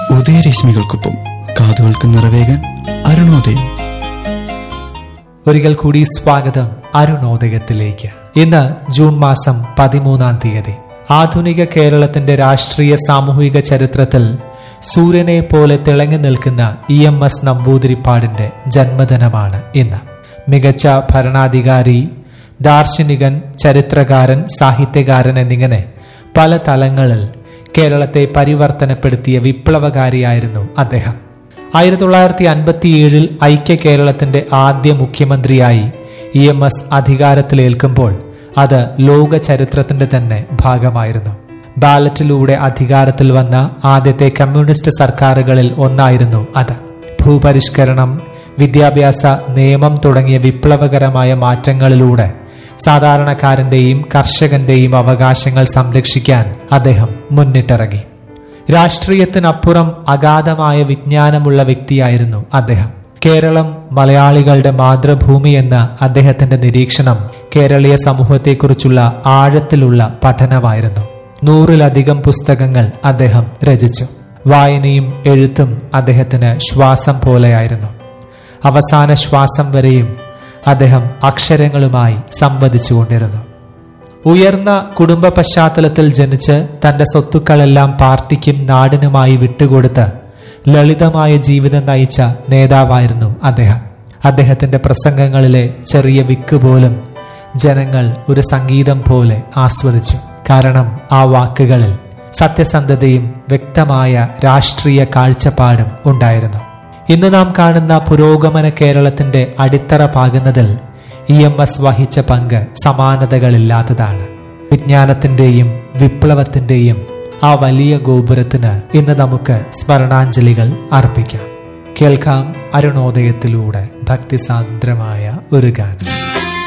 ഉദയരശ്മികൾക്കൊപ്പം കാതുകൾക്ക് നിറവേകാൻ അരുണോദയം ഒരിക്കൽ കൂടി സ്വാഗതം അരുണോദയത്തിലേക്ക് ഇന്ന് ജൂൺ മാസം പതിമൂന്നാം തീയതി ആധുനിക കേരളത്തിന്റെ രാഷ്ട്രീയ സാമൂഹിക ചരിത്രത്തിൽ സൂര്യനെ പോലെ തിളങ്ങി നിൽക്കുന്ന ഇ എം എസ് നമ്പൂതിരിപ്പാടിന്റെ ജന്മദിനമാണ് ഇന്ന് മികച്ച ഭരണാധികാരി ദാർശനികൻ ചരിത്രകാരൻ സാഹിത്യകാരൻ എന്നിങ്ങനെ പല തലങ്ങളിൽ കേരളത്തെ പരിവർത്തനപ്പെടുത്തിയ വിപ്ലവകാരിയായിരുന്നു അദ്ദേഹം ആയിരത്തി തൊള്ളായിരത്തി അൻപത്തിയേഴിൽ ഐക്യ കേരളത്തിന്റെ ആദ്യ മുഖ്യമന്ത്രിയായി ഇ എം എസ് അധികാരത്തിലേൽക്കുമ്പോൾ അത് ലോക ചരിത്രത്തിന്റെ തന്നെ ഭാഗമായിരുന്നു ബാലറ്റിലൂടെ അധികാരത്തിൽ വന്ന ആദ്യത്തെ കമ്മ്യൂണിസ്റ്റ് സർക്കാരുകളിൽ ഒന്നായിരുന്നു അത് ഭൂപരിഷ്കരണം വിദ്യാഭ്യാസ നിയമം തുടങ്ങിയ വിപ്ലവകരമായ മാറ്റങ്ങളിലൂടെ സാധാരണക്കാരന്റെയും കർഷകന്റെയും അവകാശങ്ങൾ സംരക്ഷിക്കാൻ അദ്ദേഹം മുന്നിട്ടിറങ്ങി രാഷ്ട്രീയത്തിനപ്പുറം അഗാധമായ വിജ്ഞാനമുള്ള വ്യക്തിയായിരുന്നു അദ്ദേഹം കേരളം മലയാളികളുടെ മാതൃഭൂമി എന്ന അദ്ദേഹത്തിന്റെ നിരീക്ഷണം കേരളീയ സമൂഹത്തെക്കുറിച്ചുള്ള ആഴത്തിലുള്ള പഠനമായിരുന്നു നൂറിലധികം പുസ്തകങ്ങൾ അദ്ദേഹം രചിച്ചു വായനയും എഴുത്തും അദ്ദേഹത്തിന് ശ്വാസം പോലെയായിരുന്നു അവസാന ശ്വാസം വരെയും അദ്ദേഹം അക്ഷരങ്ങളുമായി സംവദിച്ചുകൊണ്ടിരുന്നു ഉയർന്ന കുടുംബ പശ്ചാത്തലത്തിൽ ജനിച്ച് തന്റെ സ്വത്തുക്കളെല്ലാം പാർട്ടിക്കും നാടിനുമായി വിട്ടുകൊടുത്ത് ലളിതമായ ജീവിതം നയിച്ച നേതാവായിരുന്നു അദ്ദേഹം അദ്ദേഹത്തിന്റെ പ്രസംഗങ്ങളിലെ ചെറിയ വിക്ക് പോലും ജനങ്ങൾ ഒരു സംഗീതം പോലെ ആസ്വദിച്ചു കാരണം ആ വാക്കുകളിൽ സത്യസന്ധതയും വ്യക്തമായ രാഷ്ട്രീയ കാഴ്ചപ്പാടും ഉണ്ടായിരുന്നു ഇന്ന് നാം കാണുന്ന പുരോഗമന കേരളത്തിന്റെ അടിത്തറ പാകുന്നതിൽ ഇ എം എസ് വഹിച്ച പങ്ക് സമാനതകളില്ലാത്തതാണ് വിജ്ഞാനത്തിന്റെയും വിപ്ലവത്തിന്റെയും ആ വലിയ ഗോപുരത്തിന് ഇന്ന് നമുക്ക് സ്മരണാഞ്ജലികൾ അർപ്പിക്കാം കേൾക്കാം അരുണോദയത്തിലൂടെ ഭക്തിസാന്ദ്രമായ ഒരു ഗാനം